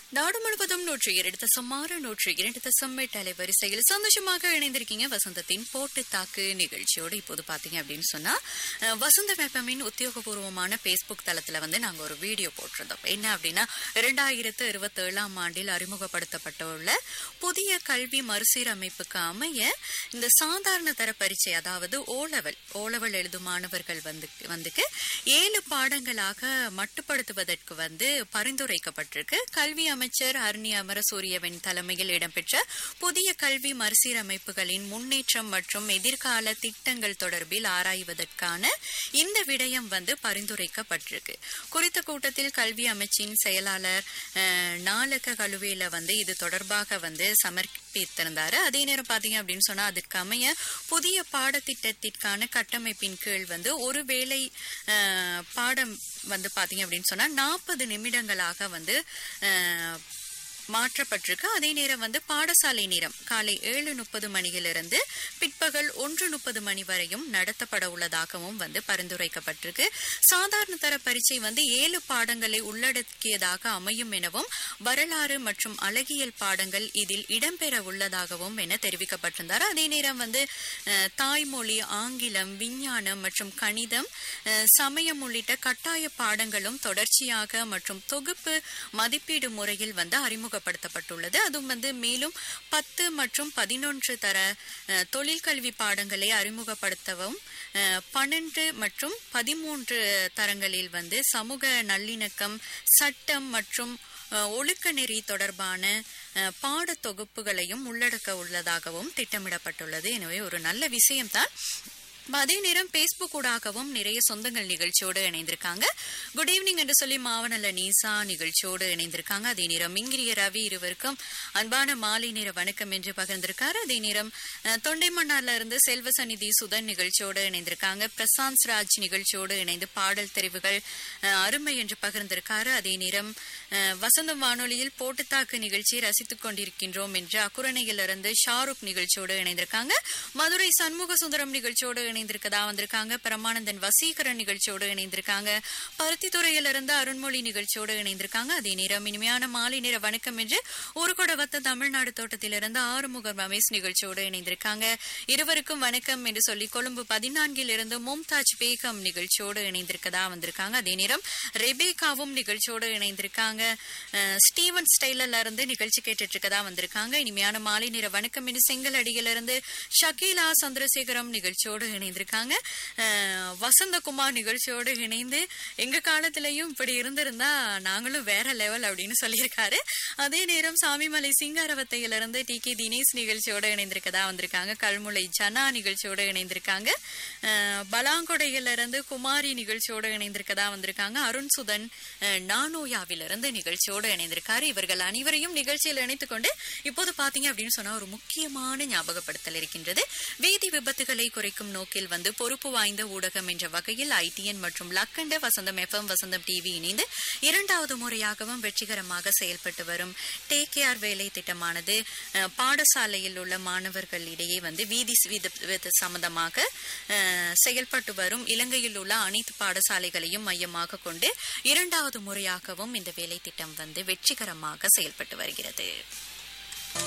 நாடு முழுவதும் நூற்றி இரண்டு தசம் ஆறு நூற்றி இரண்டு தசம் எட்டு அலைவரிசையில் சந்தோஷமாக இணைந்திருக்கீங்க வசந்தத்தின் போட்டு தாக்கு நிகழ்ச்சியோடு இப்போது பாத்தீங்க அப்படின்னு சொன்னா அஹ், வசந்த வேப்பமின் உத்தியோகபூர்வமான பேஸ்புக் தளத்துல வந்து நாங்க ஒரு வீடியோ போட்டிருந்தோம் என்ன அப்படின்னா இரண்டாயிரத்து இருபத்தி ஏழாம் ஆண்டில் அறிமுகப்படுத்தப்பட்டுள்ள புதிய கல்வி மறுசீரமைப்புக்கு அமைய இந்த சாதாரண தர பரீட்சை அதாவது ஓலவல் ஓலவல் எழுதும் மாணவர்கள் வந்து வந்துக்கு ஏழு பாடங்களாக மட்டுப்படுத்துவதற்கு வந்து பரிந்துரைக்கப்பட்டிருக்கு கல்வி அமைச்சர் அருணி அமரசூரியவின் தலைமையில் இடம்பெற்ற புதிய கல்வி மறுசீரமைப்புகளின் முன்னேற்றம் மற்றும் எதிர்கால திட்டங்கள் தொடர்பில் ஆராய்வதற்கான இந்த விடயம் வந்து பரிந்துரைக்கப்பட்டிருக்கு குறித்த கூட்டத்தில் கல்வி அமைச்சின் செயலாளர் அஹ், நாலக கழுவேல வந்து இது தொடர்பாக வந்து சமர்ப்பித்திருந்தாரு அதே நேரம் பாத்தீங்க அப்படின்னு சொன்னா அதுக்கு அமைய புதிய பாடத்திட்டத்திற்கான கட்டமைப்பின் கீழ் வந்து ஒரு வேளை அஹ், பாடம் வந்து பாத்தீங்க அப்படின்னு சொன்னா நாற்பது நிமிடங்களாக வந்து அஹ், மாற்றப்பட்டிருக்கு அதே நேரம் வந்து பாடசாலை நேரம் காலை ஏழு முப்பது மணியிலிருந்து பிற்பகல் ஒன்று முப்பது மணி வரையும் நடத்தப்பட உள்ளதாகவும் வந்து பரிந்துரைக்கப்பட்டிருக்கு சாதாரண தர பரீட்சை வந்து ஏழு பாடங்களை உள்ளடக்கியதாக அமையும் எனவும் வரலாறு மற்றும் அழகியல் பாடங்கள் இதில் இடம்பெற உள்ளதாகவும் என தெரிவிக்கப்பட்டிருந்தார் அதே நேரம் வந்து அஹ், தாய்மொழி ஆங்கிலம் விஞ்ஞானம் மற்றும் கணிதம் அஹ், சமயம் உள்ளிட்ட கட்டாய பாடங்களும் தொடர்ச்சியாக மற்றும் தொகுப்பு மதிப்பீடு முறையில் வந்து அறிமுகப்படுத்தப்பட்டுள்ளது அதுவும் வந்து மேலும் பத்து மற்றும் பதினொன்று தர அஹ், தொழிற்கல்வி பாடங்களை அறிமுகப்படுத்தவும் அஹ், பன்னெண்டு மற்றும் பதிமூன்று தரங்களில் வந்து சமூக நல்லிணக்கம் சட்டம் மற்றும் அஹ், ஒழுக்க நெறி தொடர்பான அஹ், பாடத் தொகுப்புகளையும் உள்ளடக்க உள்ளதாகவும் திட்டமிடப்பட்டுள்ளது எனவே ஒரு நல்ல விஷயம்தான் அதே நேரம் பேஸ்புக் ஊடாகவும் நிறைய சொந்தங்கள் நிகழ்ச்சியோடு இணைந்திருக்காங்க குட் ஈவினிங் என்று சொல்லி மாவனல்ல நீசா நிகழ்ச்சியோடு இணைந்திருக்காங்க அதே நேரம் மிங்கிரிய ரவி இருவருக்கும் அன்பான மாலை நேர வணக்கம் என்று பகிர்ந்திருக்காரு அதே நேரம் அஹ், தொண்டைமன்னார்ல இருந்து செல்வசநிதி சுதன் நிகழ்ச்சியோடு இணைந்திருக்காங்க பிரசாந்த் ராஜ் நிகழ்ச்சியோடு இணைந்து பாடல் தெரிவுகள் அஹ், அருமை என்று பகிர்ந்திருக்காரு அதே நேரம் அஹ், வசந்தம் வானொலியில் போட்டுத்தாக்கு நிகழ்ச்சியை ரசித்துக் கொண்டிருக்கின்றோம் என்று அக்குரணையிலிருந்து ஷாருக் நிகழ்ச்சியோடு இணைந்திருக்காங்க மதுரை சண்முக சுந்தரம் நிகழ்ச்சியோடு இணைந்திருக்கதா வந்திருக்காங்க பரமானந்தன் வசீகரன் நிகழ்ச்சியோடு இணைந்திருக்காங்க பருத்தித்துறையிலிருந்து அருண்மொழி நிகழ்ச்சியோடு இணைந்திருக்காங்க அதே நேரம் இனிமையான மாலை நேர வணக்கம் என்று ஒரு கொடவத்த தமிழ்நாடு தோட்டத்திலிருந்து ஆறுமுக ரமேஷ் நிகழ்ச்சியோடு இணைந்திருக்காங்க இருவருக்கும் வணக்கம் என்று சொல்லி கொழும்பு பதினான்கில் இருந்து மும்தாஜ் பேகம் நிகழ்ச்சியோடு இணைந்திருக்கதா வந்திருக்காங்க அதே நேரம் ரெபேகாவும் நிகழ்ச்சியோடு இணைந்திருக்காங்க அஹ், ஸ்டீவன் ஸ்டைலர்ல இருந்து நிகழ்ச்சி கேட்டுட்டு இருக்கதா வந்திருக்காங்க இனிமையான மாலை நேர வணக்கம் என்று செங்கல் அடியிலிருந்து ஷக்கீலா சந்திரசேகரம் நிகழ்ச்சியோடு இணைந்திருக்காங்க அஹ், வசந்தகுமார் நிகழ்ச்சியோடு இணைந்து எங்க காலத்திலயும் இப்படி இருந்திருந்தா நாங்களும் வேற லெவல் அப்படின்னு சொல்லியிருக்காரு அதே நேரம் சாமிமலை சிங்காரவத்தையிலிருந்து டி கே தினேஷ் நிகழ்ச்சியோட இணைந்திருக்கதா வந்திருக்காங்க கல்முலை ஜனா நிகழ்ச்சியோட இணைந்திருக்காங்க அஹ், பலாங்கொடையிலிருந்து குமாரி நிகழ்ச்சியோட இணைந்திருக்கதா வந்திருக்காங்க அருண் சுதன் அஹ், நானோயாவிலிருந்து நிகழ்ச்சியோட இணைந்திருக்காரு இவர்கள் அனைவரையும் நிகழ்ச்சியில் இணைத்துக் கொண்டு இப்போது பாத்தீங்க அப்படின்னு சொன்னா ஒரு முக்கியமான ஞாபகப்படுத்தல் இருக்கின்றது வேதி விபத்துகளை குறைக்கும் நோக்கில் வந்து பொறுப்பு வாய்ந்த ஊடகம் என்ற வகையில் ஐடிஎன் மற்றும் லக்கண்ட வசந்தம் எஃப்எம் வசந்தம் டிவி இணைந்து இரண்டாவது முறையாகவும் வெற்றிகரமாக செயல்பட்டு வரும் டேக் கேர் வேலை திட்டமானது அஹ், பாடசாலையில் உள்ள மாணவர்களிடையே வந்து வீதி வித- வித சம்பந்தமாக அஹ், செயல்பட்டு வரும் இலங்கையில் உள்ள அனைத்து பாடசாலைகளையும் மையமாக கொண்டு இரண்டாவது முறையாகவும் இந்த வேலை திட்டம் வந்து வெற்றிகரமாக செயல்பட்டு வருகிறது